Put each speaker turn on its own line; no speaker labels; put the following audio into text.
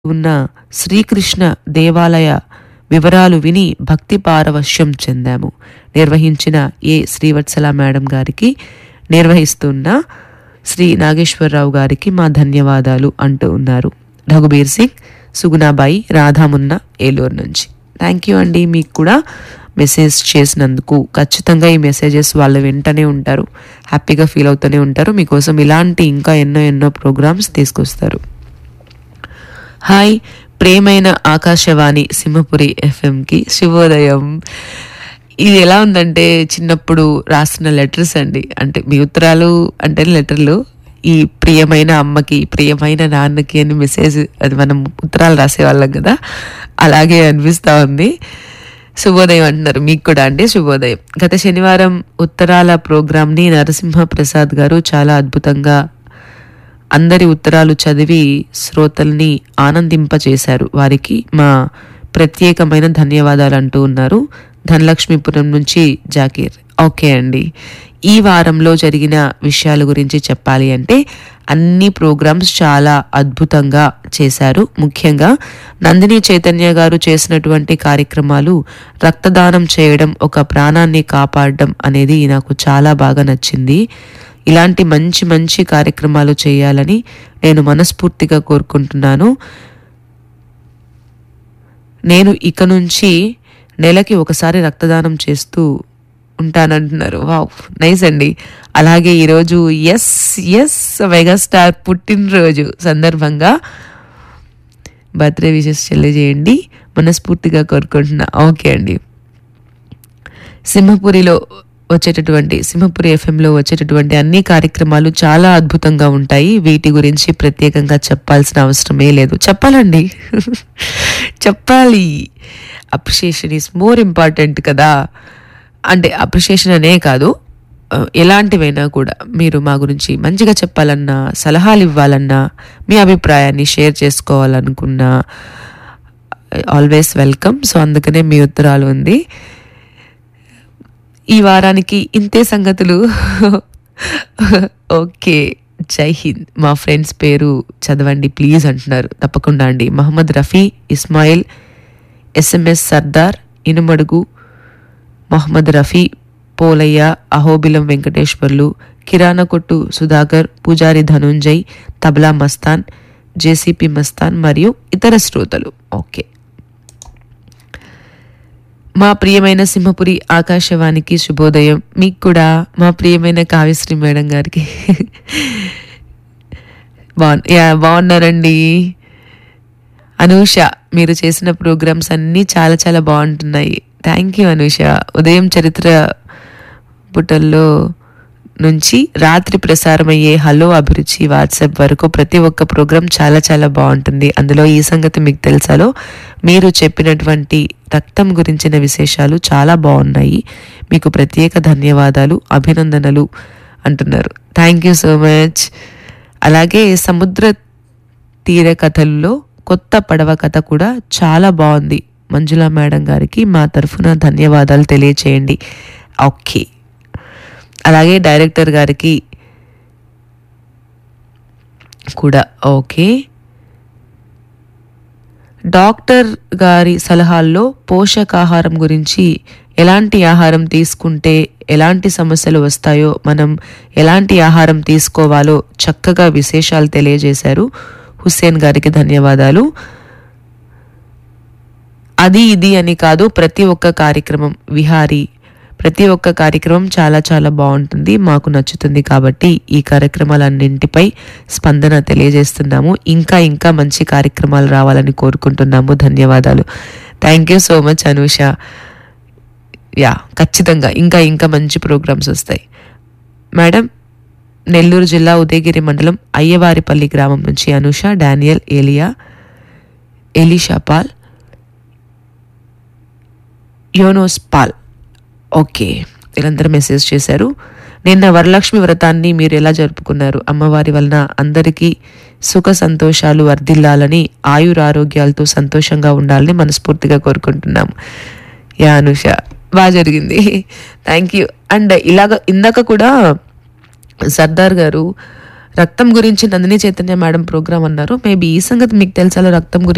ఉన్న శ్రీకృష్ణ దేవాలయ వివరాలు విని భక్తి పారవశ్యం చెందాము నిర్వహించిన ఏ శ్రీవత్సల మేడం గారికి నిర్వహిస్తున్న శ్రీ నాగేశ్వరరావు గారికి మా ధన్యవాదాలు అంటూ ఉన్నారు రఘుబీర్ సింగ్ సుగుణాబాయి రాధామున్న ఏలూరు నుంచి థ్యాంక్ యూ అండి మీకు కూడా మెసేజ్ చేసినందుకు ఖచ్చితంగా ఈ మెసేజెస్ వాళ్ళు వింటూనే ఉంటారు హ్యాపీగా ఫీల్ అవుతూనే ఉంటారు మీకోసం ఇలాంటి ఇంకా ఎన్నో ఎన్నో ప్రోగ్రామ్స్ తీసుకొస్తారు హాయ్ ప్రేమైన ఆకాశవాణి సింహపురి ఎఫ్ఎంకి శుభోదయం ఇది ఎలా ఉందంటే చిన్నప్పుడు రాసిన లెటర్స్ అండి అంటే మీ ఉత్తరాలు అంటే లెటర్లు ఈ ప్రియమైన అమ్మకి ప్రియమైన నాన్నకి అని మెసేజ్ అది మనం ఉత్తరాలు రాసేవాళ్ళం కదా అలాగే అనిపిస్తూ ఉంది శుభోదయం అంటున్నారు మీకు కూడా అండి శుభోదయం గత శనివారం ఉత్తరాల ప్రోగ్రామ్ని నరసింహ ప్రసాద్ గారు చాలా అద్భుతంగా అందరి ఉత్తరాలు చదివి శ్రోతల్ని ఆనందింపచేశారు వారికి మా ప్రత్యేకమైన ధన్యవాదాలు అంటూ ఉన్నారు ధనలక్ష్మీపురం నుంచి జాకీర్ ఓకే అండి ఈ వారంలో జరిగిన విషయాల గురించి చెప్పాలి అంటే అన్ని ప్రోగ్రామ్స్ చాలా అద్భుతంగా చేశారు ముఖ్యంగా నందిని చైతన్య గారు చేసినటువంటి కార్యక్రమాలు రక్తదానం చేయడం ఒక ప్రాణాన్ని కాపాడడం అనేది నాకు చాలా బాగా నచ్చింది ఇలాంటి మంచి మంచి కార్యక్రమాలు చేయాలని నేను మనస్ఫూర్తిగా కోరుకుంటున్నాను నేను ఇక నుంచి నెలకి ఒకసారి రక్తదానం చేస్తూ ఉంటానంటున్నారు వావ్ నైస్ అండి అలాగే ఈరోజు ఎస్ ఎస్ మెగాస్టార్ పుట్టినరోజు సందర్భంగా బర్త్డే విషెస్ తెలియజేయండి మనస్ఫూర్తిగా కోరుకుంటున్నా ఓకే అండి సింహపురిలో వచ్చేటటువంటి సింహపురి ఎఫ్ఎంలో వచ్చేటటువంటి అన్ని కార్యక్రమాలు చాలా అద్భుతంగా ఉంటాయి వీటి గురించి ప్రత్యేకంగా చెప్పాల్సిన అవసరమే లేదు చెప్పాలండి చెప్పాలి అప్రిషియేషన్ ఈస్ మోర్ ఇంపార్టెంట్ కదా అంటే అప్రిషియేషన్ అనే కాదు ఆ, ఎలాంటివైనా కూడా మీరు మా గురించి మంచిగా చెప్పాలన్నా సలహాలు ఇవ్వాలన్నా మీ అభిప్రాయాన్ని షేర్ చేసుకోవాలనుకున్నా ఆల్వేస్ వెల్కమ్ సో అందుకనే మీ ఉత్తరాలు ఉంది ఈ వారానికి ఇంతే సంగతులు ఓకే జై హింద్ మా ఫ్రెండ్స్ పేరు చదవండి ప్లీజ్ అంటున్నారు తప్పకుండా అండి మహమ్మద్ రఫీ ఇస్మాయిల్ ఎస్ఎంఎస్ సర్దార్ ఇనుమడుగు మహమ్మద్ రఫీ పోలయ్య అహోబిలం వెంకటేశ్వర్లు కిరాణా కొట్టు సుధాకర్ పూజారి ధనుంజయ్ తబలా మస్తాన్ జేసీపీ మస్తాన్ మరియు ఇతర శ్రోతలు ఓకే మా ప్రియమైన సింహపురి ఆకాశవాణికి శుభోదయం మీకు కూడా మా ప్రియమైన కావ్యశ్రీ మేడం గారికి బాగు యా బాగున్నారండి అనూష మీరు చేసిన ప్రోగ్రామ్స్ అన్నీ చాలా చాలా బాగుంటున్నాయి థ్యాంక్ యూ అనూష ఉదయం చరిత్ర పుటల్లో నుంచి రాత్రి ప్రసారమయ్యే హలో అభిరుచి వాట్సాప్ వరకు ప్రతి ఒక్క ప్రోగ్రాం చాలా చాలా బాగుంటుంది అందులో ఈ సంగతి మీకు తెలుసాలో మీరు చెప్పినటువంటి రక్తం గురించిన విశేషాలు చాలా బాగున్నాయి మీకు ప్రత్యేక ధన్యవాదాలు అభినందనలు అంటున్నారు థ్యాంక్ యూ సో మచ్ అలాగే సముద్ర తీర కథల్లో కొత్త పడవ కథ కూడా చాలా బాగుంది మంజుల మేడం గారికి మా తరఫున ధన్యవాదాలు తెలియచేయండి ఓకే అలాగే డైరెక్టర్ గారికి కూడా ఓకే డాక్టర్ గారి సలహాల్లో పోషకాహారం గురించి ఎలాంటి ఆహారం తీసుకుంటే ఎలాంటి సమస్యలు వస్తాయో మనం ఎలాంటి ఆహారం తీసుకోవాలో చక్కగా విశేషాలు తెలియజేశారు హుస్సేన్ గారికి ధన్యవాదాలు అది ఇది అని కాదు ప్రతి ఒక్క కార్యక్రమం విహారీ ప్రతి ఒక్క కార్యక్రమం చాలా చాలా బాగుంటుంది మాకు నచ్చుతుంది కాబట్టి ఈ కార్యక్రమాలన్నింటిపై స్పందన తెలియజేస్తున్నాము ఇంకా ఇంకా మంచి కార్యక్రమాలు రావాలని కోరుకుంటున్నాము ధన్యవాదాలు thank you so much Anusha yeah ఖచ్చితంగా ఇంకా ఇంకా మంచి ప్రోగ్రామ్స్ వస్తాయి మేడం నెల్లూరు జిల్లా ఉదయగిరి మండలం అయ్యవారిపల్లి గ్రామం నుంచి Anusha Daniel Eliya Elisha Paul Yonos Paul okay వీళ్ళందరూ మెసేజ్ చేశారు నిన్న వరలక్ష్మి వ్రతాన్ని మీరు ఎలా జరుపుకున్నారు అమ్మవారి వలన అందరికీ సుఖ సంతోషాలు వర్ధిల్లాలని ఆయురారోగ్యాలతో సంతోషంగా ఉండాలని మనస్ఫూర్తిగా కోరుకుంటున్నాము యా అనుష బాగా జరిగింది థ్యాంక్ యూ అండ్ ఇలాగ ఇందాక కూడా సర్దార్ గారు రక్తం గురించి నందిని చైతన్య మేడం ప్రోగ్రామ్ అన్నారు మేబీ ఈ సంగతి మీకు తెలుసా రక్తం గురించి